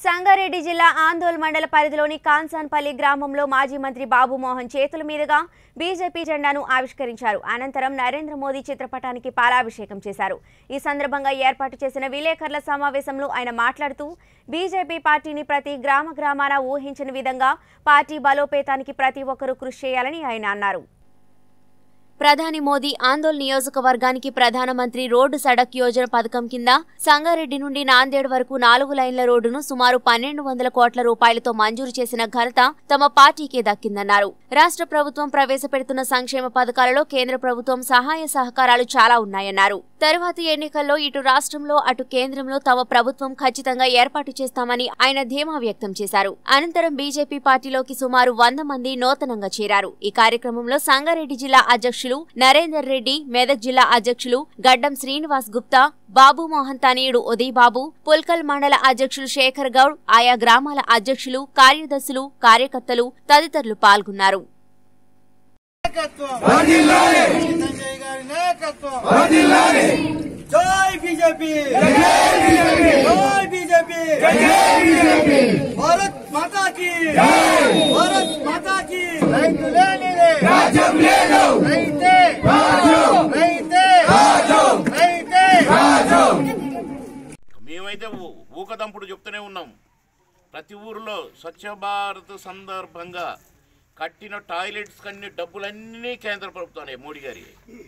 సంగారెడ్డి జిల్లా ఆందోళ్ మండల పరిధిలోని కాన్సాన్పల్లి గ్రామంలో మాజీ మంత్రి బాబు మోహన్ చేతుల మీదుగా బీజేపీ జెండాను ఆవిష్కరించారు అనంతరం నరేంద్ర మోదీ చిత్రపటానికి పాలాభిషేకం చేశారు ఈ సందర్భంగా ఏర్పాటు చేసిన విలేకరుల సమావేశంలో ఆయన మాట్లాడుతూ బీజేపీ పార్టీని ప్రతి గ్రామ గ్రామాన ఊహించిన విధంగా పార్టీ బలోపేతానికి ప్రతి ఒక్కరూ కృషి చేయాలని ఆయన అన్నారు ప్రధాని మోదీ ఆందోళ్ నియోజకవర్గానికి ప్రధానమంత్రి రోడ్డు సడక్ యోజన పథకం కింద సంగారెడ్డి నుండి నాందేడ్ వరకు నాలుగు లైన్ల రోడ్డును సుమారు పన్నెండు వందల కోట్ల రూపాయలతో మంజూరు చేసిన ఘనత తమ పార్టీకే దక్కిందన్నారు రాష్ట్ర ప్రభుత్వం ప్రవేశపెడుతున్న సంక్షేమ పథకాలలో కేంద్ర ప్రభుత్వం సహాయ సహకారాలు చాలా ఉన్నాయన్నారు తరువాతి ఎన్నికల్లో ఇటు రాష్ట్రంలో అటు కేంద్రంలో తమ ప్రభుత్వం ఖచ్చితంగా ఏర్పాటు చేస్తామని ఆయన ధీమా వ్యక్తం చేశారు అనంతరం బీజేపీ పార్టీలోకి సుమారు వంద మంది నూతనంగా చేరారు ఈ కార్యక్రమంలో సంగారెడ్డి జిల్లా అధ్యక్షులు నరేందర్ రెడ్డి మెదక్ జిల్లా అధ్యక్షులు గడ్డం శ్రీనివాస్ గుప్తా బాబు మోహన్ తనయుడు ఉదయ్ బాబు పుల్కల్ మండల అధ్యక్షులు శేఖర్ గౌడ్ ఆయా గ్రామాల అధ్యక్షులు కార్యదర్శులు కార్యకర్తలు తదితరులు పాల్గొన్నారు నాయకత్వం సంజయ్ గారి నాయకత్వం జై బీజేపీ జై బీజేపీ భారత్ మాతా కి భారత్ మాతా కి రైతు లేనిదే రైతే రైతే రైతే మేమైతే ఊ- ఊకదంపుడు చెప్తూనే ఉన్నాం ప్రతి ఊరిలో స్వచ్ఛ భారత్ సందర్భంగా కట్టిన టాయిలెట్స్ కన్ని డబ్బులన్నీ కేంద్ర ప్రభుత్వానే మోడీ గారి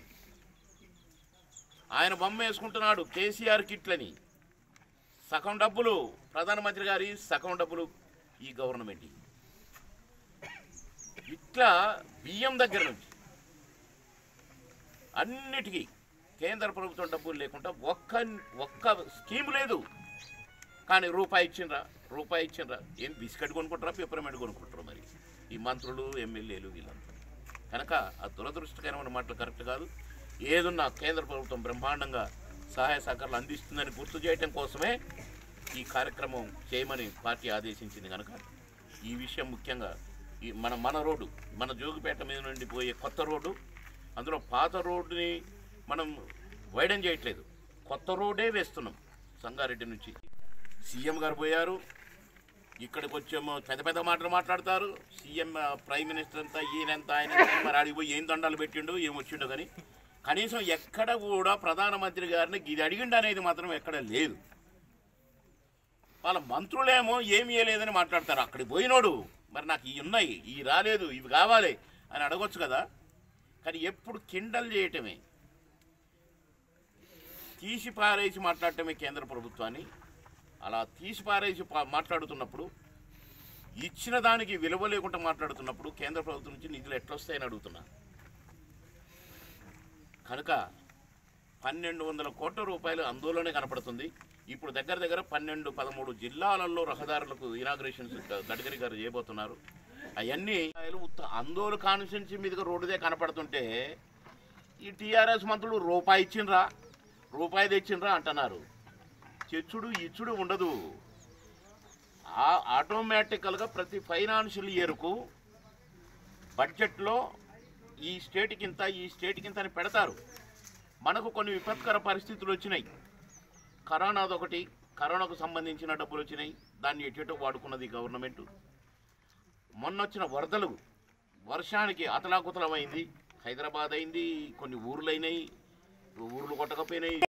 ఆయన బొమ్మ వేసుకుంటున్నాడు కేసీఆర్ కిట్లని సగం డబ్బులు ప్రధానమంత్రి గారి సగం డబ్బులు ఈ గవర్నమెంట్ ఇట్లా బియ్యం దగ్గర నుంచి అన్నిటికీ కేంద్ర ప్రభుత్వం డబ్బులు లేకుండా ఒక్క ఒక్క స్కీమ్ లేదు కానీ రూపాయి ఇచ్చిండ్రా రూపాయి ఇచ్చిండ్రా ఏం బిస్కెట్ కొనుక్కుంటారా పెప్పర్మెంట్ కొనుక్కుంటారా మరి ఈ మంత్రులు ఎమ్మెల్యేలు వీళ్ళంతా కనుక ఆ దురదృష్టకరమైన మాటలు కరెక్ట్ కాదు ఏదున్నా కేంద్ర ప్రభుత్వం బ్రహ్మాండంగా సహాయ సహకారాలు అందిస్తుందని గుర్తు చేయటం కోసమే ఈ కార్యక్రమం చేయమని పార్టీ ఆదేశించింది కనుక ఈ విషయం ముఖ్యంగా ఈ మన మన రోడ్డు మన జోగిపేట మీద నుండి పోయే కొత్త రోడ్డు అందులో పాత రోడ్డుని మనం వైడన్ చేయట్లేదు కొత్త రోడ్డే వేస్తున్నాం సంగారెడ్డి నుంచి సీఎం గారు పోయారు ఇక్కడికి వచ్చేమో పెద్ద పెద్ద మాటలు మాట్లాడతారు సీఎం ఆ, ప్రైమ్ మినిస్టర్ అంతా ఈయనంతా ఆయన ఎంత, మరి ఆడికి పోయి ఏం దండాలు పెట్టిండు ఏం వచ్చిండో కానీ కనీసం ఎక్కడ కూడా ప్రధానమంత్రి గారిని ఇది అడిగిండు అనేది మాత్రం ఎక్కడ లేదు వాళ్ళ మంత్రులేమో ఏమి ఇవ్వలేదని మాట్లాడతారు అక్కడికి పోయినోడు మరి నాకు ఇవి ఉన్నాయి ఇవి రాలేదు ఇవి కావాలి అని అడగొచ్చు కదా కానీ ఎప్పుడు కిండల్ చేయటమే తీసి పారేసి మాట్లాడటమే కేంద్ర ప్రభుత్వాన్ని అలా తీసి పారేసి పా- మాట్లాడుతున్నప్పుడు ఇచ్చిన దానికి విలువ లేకుండా మాట్లాడుతున్నప్పుడు కేంద్ర ప్రభుత్వం నుంచి నిధులు ఎట్లొస్తాయని అడుగుతున్నా కనుక పన్నెండు వందల కోట్ల రూపాయలు అందులోనే కనపడుతుంది ఇప్పుడు దగ్గర దగ్గర పన్నెండు పదమూడు జిల్లాలలో రహదారులకు ఇనాగ్రేషన్స్ గడ్కరీ గారు చేయబోతున్నారు అవన్నీ అందోలు కాన్స్టిట్యున్సీ మీదుగా రోడ్డుదే కనపడుతుంటే ఈ టీఆర్ఎస్ మంత్రులు రూపాయి ఇచ్చిండ్రా రూపాయి తెచ్చిండ్రా అంటున్నారు చెచ్చుడు ఇచ్చుడు ఉండదు ఆ- ఆటోమేటికల్గా ప్రతి ఫైనాన్షియల్ ఇయర్కు బడ్జెట్లో ఈ స్టేట్కి ఇంత ఈ స్టేట్కి ఇంత అని పెడతారు మనకు కొన్ని విపత్కర పరిస్థితులు వచ్చినాయి కరోనాదొకటి కరోనాకు సంబంధించిన డబ్బులు వచ్చినాయి దాన్ని ఎటేటో వాడుకున్నది గవర్నమెంట్ మొన్న వచ్చిన వరదలు వర్షానికి అతలాకుతలమైంది హైదరాబాద్ అయింది కొన్ని ఊర్లు అయినాయి ఊర్లు కొట్టకపోయినాయి